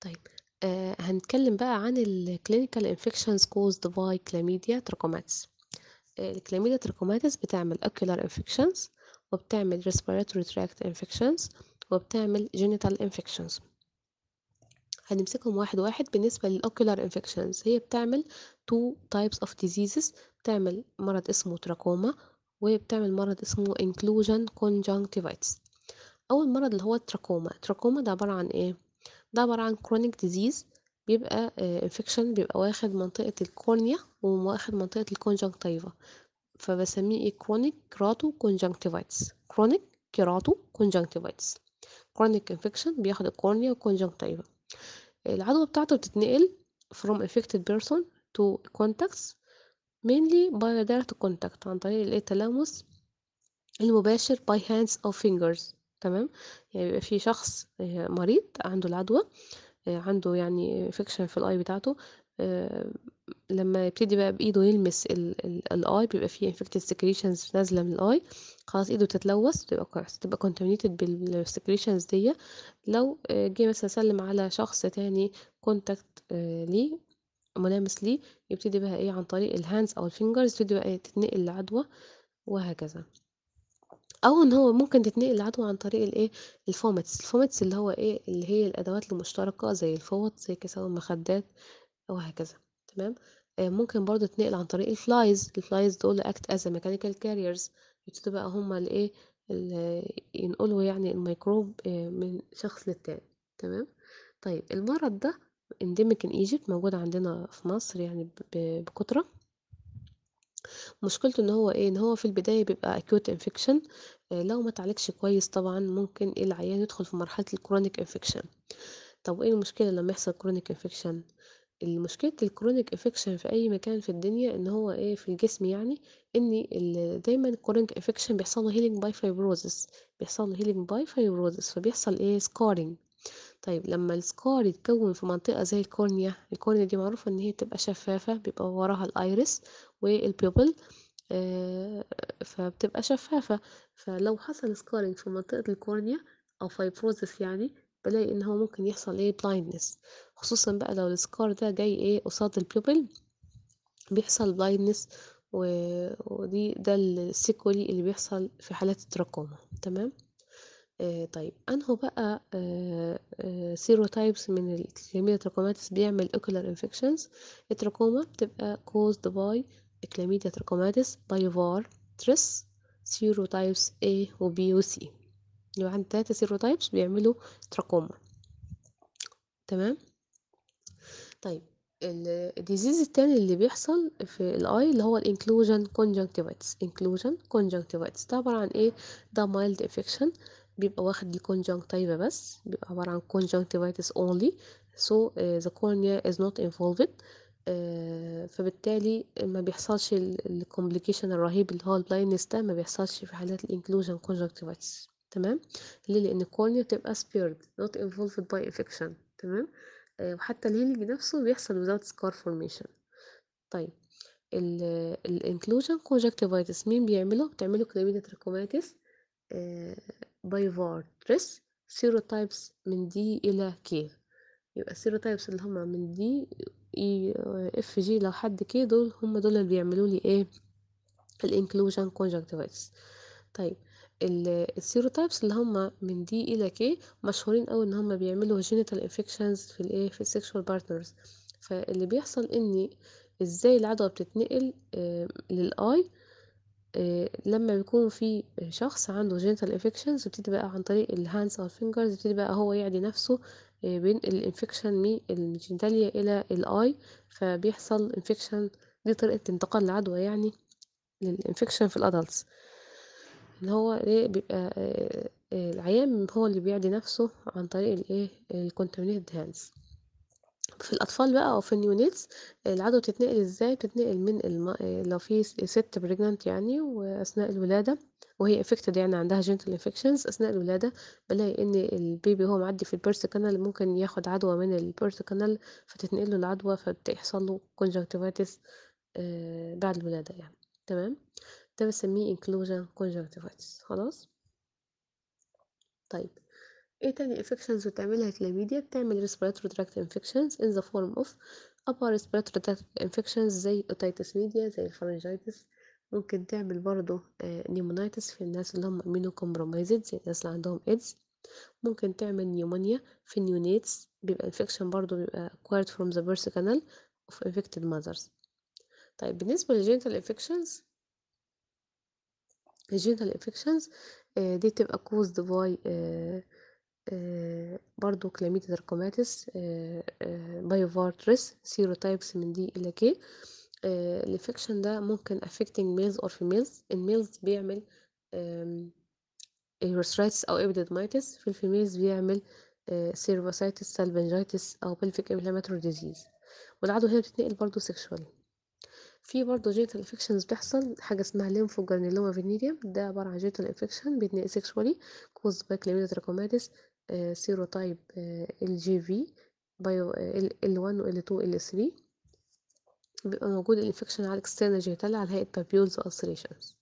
طيب آآ هنتكلم بقى عن الclinical infections caused by Chlamydia trachomatis. آآ الClamidia trachomatis بتعمل ocular infections وبتعمل respiratory tract infections وبتعمل genital infections. هنمسكهم واحد، واحد. بالنسبة للocular infections هي بتعمل 2 types of diseases بتعمل مرض اسمه trachoma وبتعمل مرض اسمه inclusion conjunctivitis. أول مرض اللي هو الtrachoma، الtrachoma ده عبارة عن إيه؟ ده عبارة عن chronic disease بيبقى آآ infection بيبقى واخد منطقة الكورنيا وواخد منطقة الconjunctiva فباسميه إيه chronic keratoconjunctivitis chronic keratoconjunctivitis chronic infection بياخد الكورنيا والconjunctiva. العدوى بتاعته بتتنقل from infected person to contacts mainly by direct contact عن طريق الإيه التلامس المباشر by hands or fingers تمام؟ يعني بيبقى في شخص آآ مريض عنده العدوى آآ عنده يعني infection في الeye بتاعته آآ لمّا يبتدي بقى بإيده يلمس ال ال الeye بيبقى في infected secretions نازلة من الeye خلاص إيده تتلوث تبقى كويس تبقى contaminated بالsecretions ديّة لو آآ جه مثلًا سلِّم على شخص تاني contact آآ ليه ملامس ليه يبتدي بقى إيه عن طريق الhands أو الfingers تبتدي بقى تتنقل العدوى وهكذا. أو إن هو ممكن تتنقل العدوى عن طريق الإيه الفوميتس، الفوميتس اللي هو إيه اللي هي الأدوات المشتركة زي الفوط زي كساء المخدات وهكذا تمام؟ آآ ممكن برضه تتنقل عن طريق الflies الflies دول act as a mechanical carriers يبتدوا بقى هُم الإيه ال ينقلوا يعني الميكروب آآ من شخص للتاني تمام؟ طيب المرض ده endemic in Egypt موجود عندنا في مصر يعني ب ب بكترة. مشكلته إن هو إيه، إن هو في البداية بيبقى acute infection آآ لو ما اتعالجش كويس طبعًا ممكن العيان يدخل في مرحلة الchronic infection. طب وإيه المشكلة لمّا يحصل chronic infection؟ المشكلة الchronic infection في أي مكان في الدنيا إن هو إيه في الجسم يعني إن ال دايمًا الchronic infection بيحصل له healing by fibrosis بيحصل له healing by fibrosis فبيحصل إيه scarring طيب لمّا الscar يتكوّن في منطقة زي الكورنيا، الكورنيا دي معروفة إن هي بتبقى شفافة بيبقى وراها الiris والpupil آآ فبتبقى شفافة، فلو حصل scarring في منطقة الكورنيا أو fibrosis يعني بالاقي إن هو ممكن يحصل إيه blindness خصوصًا بقى لو الscar ده جاي إيه قصاد الpupil بيحصل blindness و ودي ده الsequelae اللي بيحصل في حالات التراكوما تمام؟ آآ طيب أنهو بقى آآ آآ serotypes من الClamidia trachomatis بيعمل ocular infections التراكوما بتبقى caused by Chlamydia trachomatis by VAR/TRIS serotypes A وB وC يبقى عندي 3 serotypes بيعملوا تراكوما. تمام؟ طيب ال الdisease التاني اللي بيحصل في الeye اللي هو الinclusion conjunctivitis inclusion conjunctivitis ده عبارة عن إيه، ده mild infection بيبقى واخد الconjunctiva بس بيبقى عبارة عن conjunctivitis only so the cornea is not involved آآ فبالتالي ما بيحصلش ال الcomplication الرهيب اللي هو الblindness ده ما بيحصلش في حالات الinclusion conjunctivitis تمام؟ ليه؟ لإن الكورنيا بتبقى spared not involved by infection تمام؟ آآ وحتى الhealing نفسه بيحصل without scar formation. طيب ال الinclusion conjunctivitis مين بيعمله؟ بتعمله Chlamydia trachomatis آآ by VAR/TRIS serotypes من D إلى K يبقى الserotypes اللي هُم من D E F G لحد K دول هُم دول اللي بيعملوا لي إيه الinclusion conjunctivitis. طيب ال الserotypes اللي هُم من D إلى K مشهورين أوي إن هُم بيعملوا genital infections في الإيه في الsexual partners فاللي بيحصل إن إزاي العدوى بتتنقل آآ للeye آآ لمّا بيكون في شخص عنده genital infections يبتدي بقى عن طريق الhands أو الfingers يبتدي بقى هو يعدي نفسه آآ بينقل الinfection من الجينيتاليا إلى الeye فبيحصل infection دي طريقة انتقال العدوى يعني للinfection في الadults اللي هو إيه بيبقى آآ العيان هو اللي بيعدي نفسه عن طريق الإيه الcontaminated hands. في الأطفال بقى أو في الneonates العدوى بتتنقل إزاي؟ بتتنقل من الم لو في س سِت pregnant يعني وأثناء الولادة وهي affected يعني عندها genital infections أثناء الولادة بالاقي إن البيبي وهو معدي في الbirth canal ممكن ياخد عدوى من الbirth canal فتتنقل له العدوى فبيحصل له conjunctivitis آآ بعد الولادة يعني تمام؟ ده باسميه inclusion conjunctivitis خلاص؟ طيب إيه تاني infections بتعملها chlamydia بتعمل respiratory tract infections in the form of upper respiratory tract infections زي otitis media زي الفرنجيتس ممكن تعمل برضه آه، pneumonitis في الناس اللي هم immunocompromised زي الناس اللي عندهم AIDS ممكن تعمل نيومونيا في النيونيتس بيبقى infection برضه بيبقى acquired from the birth canal of infected mothers طيب بالنسبة للجينيتال infections الجينيتال infections آه، دي تبقى caused by آه، آه، برضو كلاميديا تراكوماتيس بايوفارتريس سيروتايبس من دي إلى كي الانفكشن ده ممكن affecting males or females الميلز بيعمل ايروثرايتس أو epididymitis في الفيميلز بيعمل سيرفوسايتس سالفنجيتس أو pelvic inflammatory disease والعدوى هنا بتتنقل برضو sexually في برضه جينيتال انفكشنز بتحصل حاجة اسمها ليمفوجرانيلوما فينيريوم ده عبارة عن جينيتال انفكشن بيتنقل سيكشوالي كوز باي كلاميديا تراكوماتيس سيروتايب ال جي في بايو ال 1 و ال 2 ال 3 بيبقى موجود الانفكشن على الاكسترنال جينيتال على هيئة بابيولز ulcerations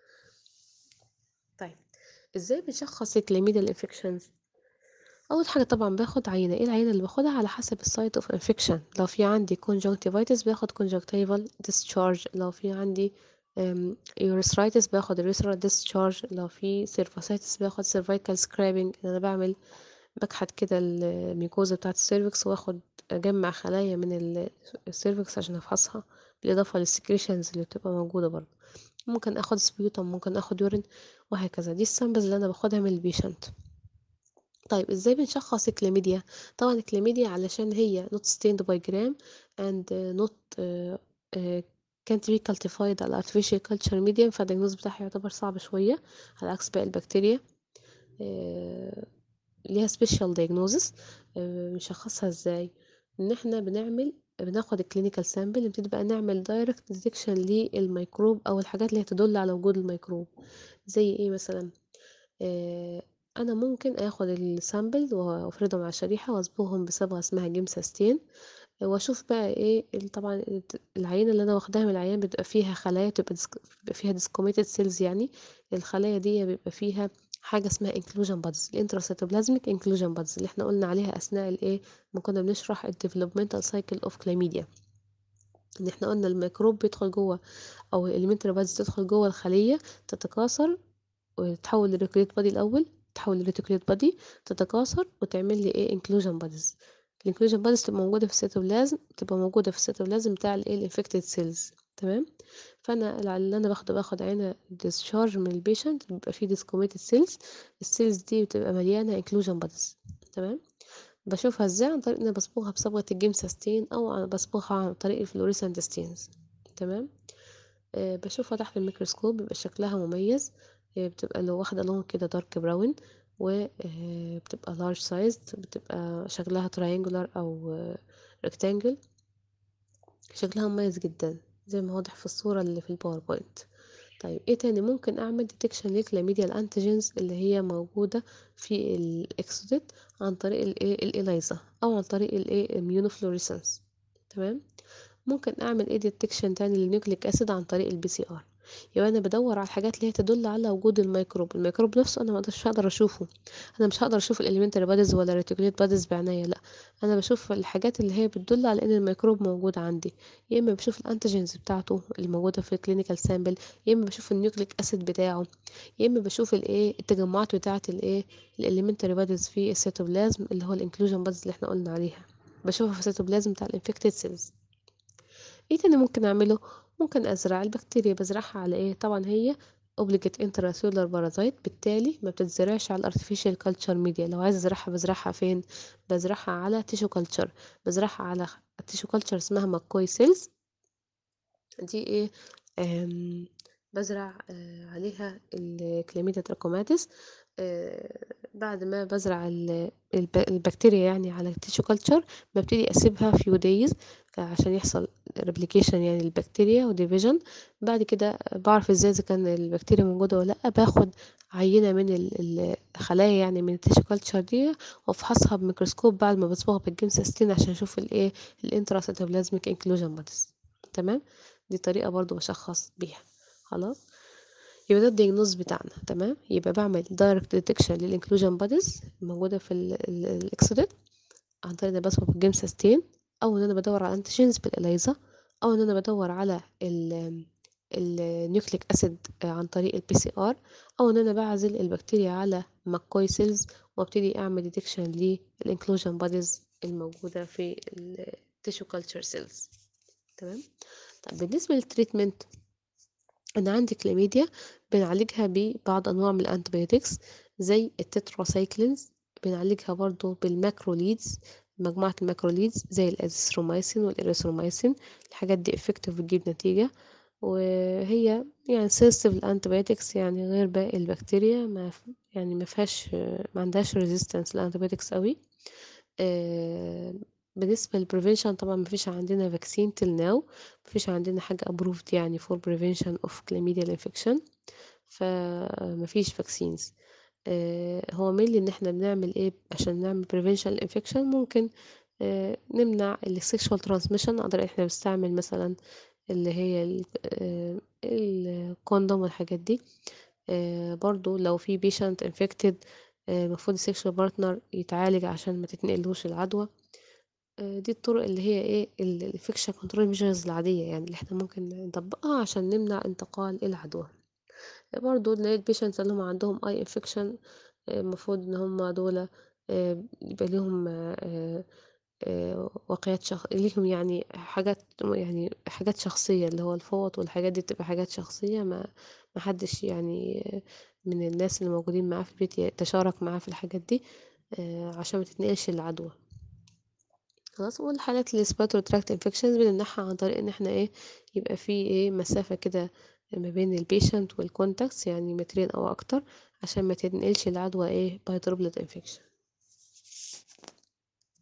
طيب ازاي بنشخص الكلاميديا الانفكشنز اول حاجه طبعا باخد عينه ايه العينه اللي باخدها على حسب السايت اوف انفكشن لو في عندي conjunctivitis باخد conjunctival discharge لو في عندي urethritis باخد urethral discharge لو في cervicitis باخد cervical scraping انا بعمل بكحت كده الميكوزا بتاعه السيرفكس واخد اجمع خلايا من السيرفكس عشان افحصها بالاضافه للسكريشنز اللي بتبقى موجوده برضه ممكن اخد سبيوتم ممكن اخد يورين وهكذا دي السامبلز اللي انا باخدها من البيشنت طيب ازاي بنشخص الكلاميديا طبعا الكلاميديا علشان هي not stained by gram and uh, not uh, uh, can't be cultivated على artificial culture medium فالدياجنوز بتاعها يعتبر صعب شوية على عكس باقي البكتيريا آه، ليها special diagnosis آه، بنشخصها ازاي ان احنا بنعمل بناخد الكلينيكال سامبل نبتدي بقى نعمل دايركت ديتكشن للميكروب او الحاجات اللي هي تدل على وجود الميكروب زي ايه مثلا آه، انا ممكن اخد السامبل وافردهم على شريحة واصبغهم بصبغة اسمها جيمساستين واشوف بقى ايه ال- طبعا الت- العينة اللي انا واخداها من العيان بيبقى فيها خلايا بتبقى ديسك- بيبقى فيها discomated cells يعني الخلايا دي بيبقى فيها حاجة اسمها inclusion buds الانتراسيتوبلازميك inclusion buds اللي احنا قلنا عليها اثناء الايه ما كنا بنشرح ال developmental cycle of chlamydia ان احنا قلنا الميكروب بيدخل جوه او الاليمنتري بادز تدخل جوه الخلية تتكاثر وتتحول لريتيكوليت بادي الأول تتحول لريتيكوليت بادي تتكاثر وتعمل لي ايه انكلوجن باديز الانكلوجن باديز تبقى موجودة في السيتوبلازم تبقى موجودة في السيتوبلازم بتاع الايه الانفكتد سيلز تمام فانا الع- اللي انا باخده باخد عينة ديسشارج من البيشنت بيبقى فيه ديسكوميتد سيلز السيلز دي بتبقى مليانة انكلوجن باديز تمام بشوفها ازاي عن طريق ان انا بصبغها بصبغة الجيمساستين او عن- بصبغها عن طريق الفلوريسنت ستينز تمام آه، بشوفها تحت الميكروسكوب بيبقى شكلها مميز آه، بتبقى لو واخدة لون كده دارك براون وبتبقى لارج سايز بتبقى شكلها تراينجولار او ريكتانجل شكلها مميز جدا زي ما واضح في الصورة اللي في الباوربوينت طيب ايه تاني ممكن اعمل ديتكشن للكلاميديا الانتيجينز اللي هي موجودة في الاكسوديت عن طريق الايه الاليزا او عن طريق الايه immunofluorescence تمام ممكن اعمل ايه ديتكشن تاني للنيوكليك اسيد عن طريق البي سي ار يبقى انا بدور على الحاجات اللي هي تدل على وجود الميكروب الميكروب نفسه انا مش هقدر اشوفه انا مش هقدر اشوف الاليمنتري بادز ولا ريتيكوليت بادز بعناية لا انا بشوف الحاجات اللي هي بتدل على ان الميكروب موجود عندي يا اما بشوف الانتيجينز بتاعته اللي موجوده في الكلينيكال سامبل يا اما بشوف النيوكليك اسيد بتاعه يا اما بشوف الايه التجمعات بتاعه الايه الاليمنتري بادز في السيتوبلازم اللي هو الانكلوجن بادز اللي احنا قلنا عليها بشوفها في السيتوبلازم بتاع الانفكتد سيلز ايه تاني ممكن اعمله ممكن ازرع البكتيريا بزرعها على ايه طبعا هي obligate intracellular parasite بالتالي ما بتتزرعش على الارتفيشال كلتشر ميديا لو عايز ازرعها بزرعها فين بزرعها على تيشو كلتشر بزرعها على تيشو كلتشر اسمها ماكوي سيلز دي ايه آم، بزرع آه، عليها الكلاميديا تراكوماتيس آه، بعد ما بزرع ال- الب- البكتيريا يعني على التيشو كلتشر ببتدي اسيبها فيو دايز عشان يحصل ريبليكيشن يعني البكتيريا وديفيجن بعد كده بعرف ازاي اذا كان البكتيريا موجوده ولا لا باخد عينه من ال- الخلايا يعني من التيشو كلتشر دي وافحصها بميكروسكوب بعد ما بصبغها بالجيمساستين عشان اشوف الايه الانتراسيتوبلازميك انكلوجن بوديز تمام دي طريقة برضو بشخص بيها خلاص يبقى ده الdiagnose بتاعنا تمام، يبقى باعمل direct detection للinclusion bodies الموجودة في ال ال الإكسوديت عن طريق إن أنا باسحب الجيم سيستين أو إن أنا بادوّر على antigens بالإليزا أو إن أنا بادوّر على ال الnucleic acid عن طريق الPCR أو إن أنا باعزل البكتيريا على McCoy cells وابتدي أعمل detection للinclusion bodies الموجودة في الtissue culture cells تمام، طب بالنسبة للtreatment أنا عندي chlamydia بنعالجها ببعض أنواع من الantibiotics زي الtetracyclines بنعالجها برضه بالماكروليدز مجموعة الماكروليدز زي الأزيثروميسين والإريثروميسين الحاجات دي effective بتجيب نتيجة وهي يعني sensitive للantibiotics يعني غير باقي البكتيريا ما ف يعني ما فيهاش ما عندهاش resistance للantibiotics أوي آآ بالنسبة للprevention طبعًا ما فيش عندنا vaccine till now ما فيش عندنا حاجة approved يعني for prevention of chlamydial infection فما فيش vaccines آآ هو mainly إن إحنا بنعمل إيه عشان نعمل prevention للinfection ممكن آآ نمنع الsexual transmission عن طريق إحنا بنستعمل مثلًا اللي هي ال آآ الكوندوم والحاجات دي آآ برضه لو في patient infected آآ المفروض الsexual partner يتعالج عشان ما تتنقلوش العدوى آآ دي الطرق اللي هي إيه ال الinfection control measures العادية يعني اللي إحنا ممكن نطبقها عشان نمنع انتقال العدوى. برضه نلاقي الpatients اللي هُم عندهم eye infection المفروض إن هُم دُولة آآ يبقى ليهم آآ آآ وقايات شخ ليهم يعني حاجات يعني حاجات شخصية اللي هو الفوط والحاجات دي بتبقى حاجات شخصية ما ما حدش يعني من الناس اللي موجودين معاه في البيت يتشارك معاه في الحاجات دي آآ عشان ما تتنقلش العدوى. خلاص والحالات الrespiratory tract infections بنمنعها عن طريق إن إحنا إيه يبقى في إيه مسافة كده ما بين الpatient والcontacts يعني مترين أو أكتر عشان ما تنقلش العدوى إيه by droplet infection.